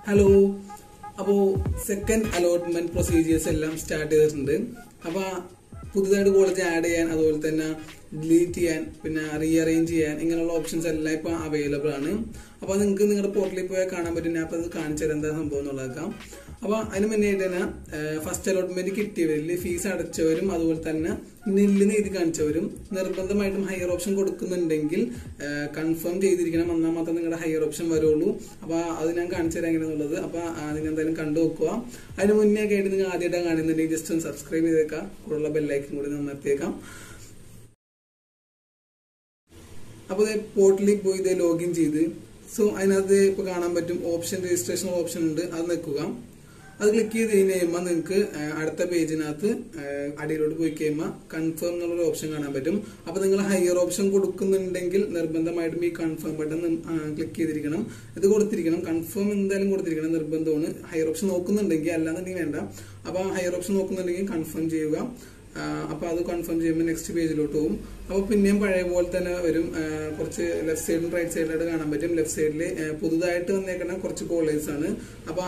hello അപ്പോൾ second allotment procedures എല്ലാം start ചെയ്തിട്ടുണ്ട് അപ്പോൾ പുതുതായിട്ട് കോളേജ് ആഡ് ചെയ്യാൻ അതുപോലെ തന്നെ ഡിലീറ്റ് ചെയ്യാൻ പിന്നെ റീഅറേഞ്ച് ചെയ്യാൻ ഇങ്ങനെയുള്ള ഓപ്ഷൻസ് എല്ലാം ഇപ്പോൾ അവൈലബിൾ ആണ് അപ്പോൾ നിങ്ങൾക്ക് നിങ്ങളുടെ പോർട്ടലിൽ പോയാൽ കാണാൻ പറ്റും ഞാൻ അപ്പോൾ അത് കാണിച്ചു തരാം എന്താ സംഭവം എന്നുള്ളതൊക്കെ അപ്പോൾ അതിന് മുന്നേ ആയിട്ട് തന്നെ ഫസ്റ്റ് അലോട്ട്മെന്റ് കിട്ടിയവരിൽ ഫീസ് അടച്ചവരും അതുപോലെ തന്നെ നെല്ല് നീതി കാണിച്ചവരും നിർബന്ധമായിട്ടും ഹയർ ഓപ്ഷൻ കൊടുക്കുന്നുണ്ടെങ്കിൽ കൺഫേം ചെയ്തിരിക്കണം എന്നാൽ മാത്രം നിങ്ങളുടെ ഹയർ ഓപ്ഷൻ വരുള്ളൂ അപ്പോൾ അത് ഞാൻ കാണിച്ചു തരാം എങ്ങനെയാണെന്നുള്ളത് അപ്പോൾ നിങ്ങൾ എന്തായാലും കണ്ടു നോക്കുക അതിന് മുന്നേ ഒക്കെ ആയിട്ട് നിങ്ങൾ ആദ്യമായിട്ടാണ് കാണുന്നുണ്ടെങ്കിൽ ജസ്റ്റ് ഒന്ന് സബ്സ്ക്രൈബ് ചെയ്തേക്കാം കൂടുതലുള്ള ബെല്ലൈക്കും കൂടി നിർത്തിയേക്കാം അപ്പോൾ പോർട്ടലിൽ പോയി ഇത് ലോഗിൻ ചെയ്ത് സോ അതിനകത്ത് ഇപ്പോൾ കാണാൻ പറ്റും ഓപ്ഷൻ രജിസ്ട്രേഷൻ ഓപ്ഷൻ ഉണ്ട് അത് നിൽക്കുക അത് ക്ലിക്ക് ചെയ്ത് കഴിഞ്ഞ് കഴിയുമ്പോൾ നിങ്ങൾക്ക് അടുത്ത പേജിനകത്ത് അടിയിലോട്ട് പോയി കഴിയുമ്പോൾ കൺഫേം എന്നുള്ള ഓപ്ഷൻ കാണാൻ പറ്റും അപ്പോൾ നിങ്ങൾ ഹയർ ഓപ്ഷൻ കൊടുക്കുന്നുണ്ടെങ്കിൽ നിർബന്ധമായിട്ടും ഈ കൺഫേം ബട്ടൺ ക്ലിക്ക് ചെയ്തിരിക്കണം ഇത് കൊടുത്തിരിക്കണം കൺഫേം എന്തായാലും കൊടുത്തിരിക്കണം നിർബന്ധമാണ് ഹയർ ഓപ്ഷൻ നോക്കുന്നുണ്ടെങ്കിൽ അല്ലാന്നുണ്ടെങ്കിൽ വേണ്ട അപ്പോൾ ഹയർ ഓപ്ഷൻ നോക്കുന്നുണ്ടെങ്കിൽ കൺഫേം ചെയ്യുക അപ്പോൾ അത് കൺഫേം ചെയ്യുമ്പോൾ നെക്സ്റ്റ് പേജിലോട്ട് പോകും അപ്പോൾ പിന്നെയും പഴയ പോലെ തന്നെ വരും കുറച്ച് ലെഫ്റ്റ് സൈഡും റൈറ്റ് സൈഡിലായിട്ട് കാണാൻ പറ്റും ലെഫ്റ്റ് സൈഡിൽ പുതുതായിട്ട് വന്നേക്കുന്ന കുറച്ച് കോളേജസ് ആണ് അപ്പോൾ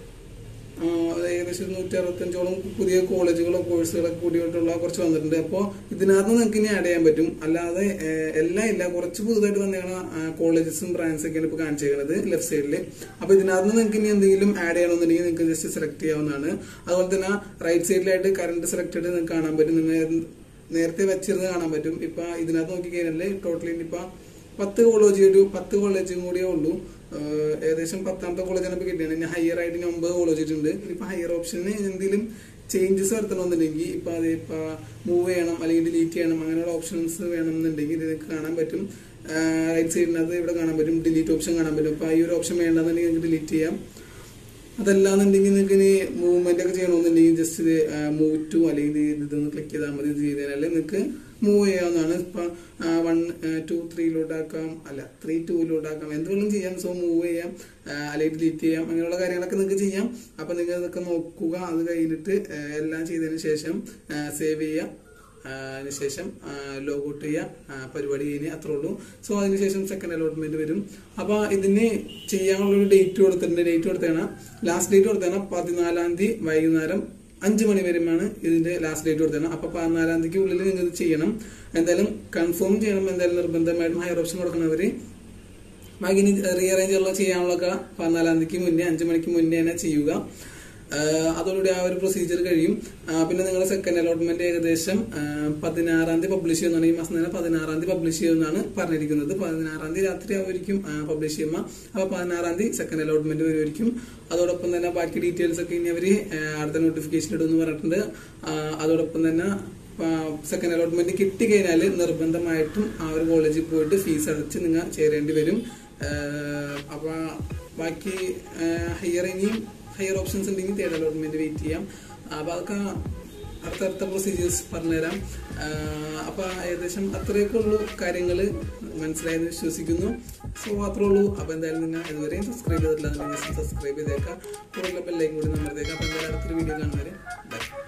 ഏകദേശം നൂറ്റി അറുപത്തഞ്ചോളം പുതിയ കോളേജുകളോ കോഴ്സുകളൊക്കെ കൂടിയിട്ടുള്ള കുറച്ച് വന്നിട്ടുണ്ട് അപ്പോൾ ഇതിനകത്ത് നിങ്ങൾക്ക് ഇനി ആഡ് ചെയ്യാൻ പറ്റും അല്ലാതെ എല്ലാം ഇല്ല കുറച്ച് പുതുതായിട്ട് വന്നേക്കണ കോളേജസും ബ്രാഞ്ചസ് ഒക്കെയാണ് ഇപ്പോൾ കാണിച്ചേക്കുന്നത് ലെഫ്റ്റ് സൈഡിൽ അപ്പോൾ ഇതിനകത്ത് നിങ്ങൾക്ക് ഇനി എന്തെങ്കിലും ആഡ് ചെയ്യണമെന്നുണ്ടെങ്കിൽ നിങ്ങൾക്ക് ജസ്റ്റ് സെലക്ട് ചെയ്യാവുന്നതാണ് അതുപോലെ തന്നെ റൈറ്റ് സൈഡിലായിട്ട് കറണ്ട് സെലക്റ്റഡ് നിങ്ങൾക്ക് കാണാൻ പറ്റും നിങ്ങൾ നേരത്തെ വെച്ചിരുന്ന് കാണാൻ പറ്റും ഇപ്പൊ ഇതിനകത്ത് നോക്കി കഴിഞ്ഞാൽ ടോട്ടലി ഇപ്പൊ പത്ത് കോളേജ് ഒരു പത്ത് കോളേജും കൂടിയേ ഉള്ളൂ ഏകദേശം പത്താമത്തെ കോളേജാണ് ഇപ്പൊ കിട്ടിയത് ഇനി ഹയർ ആയിട്ട് ഇനി ഒമ്പത് കോളേജ് ഉണ്ട് ഇപ്പൊ ഹയർ ഓപ്ഷന് എന്തെങ്കിലും ചേഞ്ചസ് വരുത്തണമെന്നുണ്ടെങ്കിൽ ഇപ്പൊ അത് ഇപ്പൊ മൂവ് ചെയ്യണം അല്ലെങ്കിൽ ഡിലീറ്റ് ചെയ്യണം അങ്ങനെയുള്ള ഓപ്ഷൻസ് വേണമെന്നുണ്ടെങ്കിൽ ഇതിനൊക്കെ കാണാൻ പറ്റും റൈറ്റ് സൈഡിനകത്ത് ഇവിടെ കാണാൻ പറ്റും ഡിലീറ്റ് ഓപ്ഷൻ കാണാൻ പറ്റും അപ്പൊ ഈ ഒരു ഓപ്ഷൻ വേണ്ടെന്നുണ്ടെങ്കിൽ നിങ്ങൾക്ക് ഡിലീറ്റ് ചെയ്യാം അതല്ലാന്നുണ്ടെങ്കിൽ നിങ്ങൾക്ക് ഇനി മൂവ്മെന്റ് ഒക്കെ ചെയ്യണമെന്നുണ്ടെങ്കിൽ ജസ്റ്റ് ഇത് മൂവ് ടു അല്ലെങ്കിൽ ഇതൊന്ന് ക്ലിക്ക് ചെയ്താൽ മതി ഇത് ചെയ്ത് കഴിഞ്ഞാൽ നിങ്ങൾക്ക് മൂവ് ചെയ്യാവുന്നതാണ് ഇപ്പൊ വൺ ടു ത്രീയിലോട്ടാക്കാം അല്ല ത്രീ ടൂയിലോട്ടാക്കാം എന്തുകൊണ്ടും ചെയ്യാം സോ മൂവ് ചെയ്യാം അല്ലെങ്കിൽ ഡിലീറ്റ് ചെയ്യാം അങ്ങനെയുള്ള കാര്യങ്ങളൊക്കെ നിങ്ങൾക്ക് ചെയ്യാം അപ്പൊ നിങ്ങൾ ഇതൊക്കെ നോക്കുക അത് കഴിഞ്ഞിട്ട് എല്ലാം ചെയ്തതിന് ശേഷം സേവ് ചെയ്യാം അതിനുശേഷം ലോഗ് ഔട്ട് ചെയ്യുക പരിപാടി കഴിഞ്ഞ് അത്രേ ഉള്ളൂ സോ അതിനുശേഷം സെക്കൻഡ് അലോട്ട്മെന്റ് വരും അപ്പൊ ഇതിന് ചെയ്യാനുള്ള ഒരു ഡേറ്റ് കൊടുത്തിട്ടുണ്ട് ഡേറ്റ് കൊടുത്തേണ ലാസ്റ്റ് ഡേറ്റ് കൊടുത്തേണ പതിനാലാം തീയതി വൈകുന്നേരം അഞ്ച് മണി വരെയാണ് ഇതിന്റെ ലാസ്റ്റ് ഡേറ്റ് കൊടുത്തേണ അപ്പൊ പതിനാലാം തീയതിക്ക് ഉള്ളിൽ നിങ്ങൾ ഇത് ചെയ്യണം എന്തായാലും കൺഫേം ചെയ്യണം എന്തായാലും നിർബന്ധമായിട്ടും ഹയർ ഓപ്ഷൻ കൊടുക്കുന്നവര് ബാക്കി റീഅറേഞ്ച് ഉള്ള ചെയ്യാനുള്ളതൊക്കെ പതിനാലാം തീയതിക്ക് മുന്നേ അഞ്ചു മണിക്ക് മുന്നേ തന്നെ ചെയ്യുക അതോടുകൂടി ആ ഒരു പ്രൊസീജിയർ കഴിയും പിന്നെ നിങ്ങളുടെ സെക്കൻഡ് അലോട്ട്മെന്റ് ഏകദേശം പതിനാറാം തീയതി പബ്ലിഷ് ചെയ്യുന്നതാണ് ഈ മാസം തന്നെ പതിനാറാം തീയതി പബ്ലിഷ് ചെയ്യുമെന്നാണ് പറഞ്ഞിരിക്കുന്നത് പതിനാറാം തീയതി രാത്രി ആവുമായിരിക്കും പബ്ലിഷ് ചെയ്യുമ്പോൾ അപ്പൊ പതിനാറാം തീയതി സെക്കൻഡ് അലോട്ട്മെന്റ് വരുമായിരിക്കും അതോടൊപ്പം തന്നെ ബാക്കി ഡീറ്റെയിൽസ് ഒക്കെ ഇനി അവര് അടുത്ത നോട്ടിഫിക്കേഷൻ ഇടുമെന്ന് പറഞ്ഞിട്ടുണ്ട് അതോടൊപ്പം തന്നെ സെക്കൻഡ് അലോട്ട്മെന്റ് കിട്ടിക്കഴിഞ്ഞാൽ നിർബന്ധമായിട്ടും ആ ഒരു കോളേജിൽ പോയിട്ട് ഫീസ് അടച്ച് നിങ്ങൾ ചേരേണ്ടി വരും അപ്പൊ ബാക്കി ഹയർ ഇനിയും ഹയർ ഓപ്ഷൻസ് ഉണ്ടെങ്കിൽ തേർഡ് അലോട്ട്മെന്റ് വെയിറ്റ് ചെയ്യാം അപ്പൊ അതൊക്കെ അടുത്തടുത്ത പ്രൊസീജിയേഴ്സ് പറഞ്ഞുതരാം അപ്പൊ ഏകദേശം അത്രയൊക്കെ ഉള്ളൂ കാര്യങ്ങൾ മനസ്സിലായെന്ന് വിശ്വസിക്കുന്നു സോ അത്രേ ഉള്ളൂ അപ്പൊ എന്തായാലും നിങ്ങൾ ഇതുവരെയും സബ്സ്ക്രൈബ് ചെയ്തിട്ടില്ല സബ്സ്ക്രൈബ് ചെയ്തേക്കാം കൂടുതൽ ബെല്ലേക്ക് കൂടി നമ്പറത്തേക്കാം അപ്പൊ എന്തായാലും അടുത്തൊരു വീഡിയോ കാണുന്നവരെ ബൈ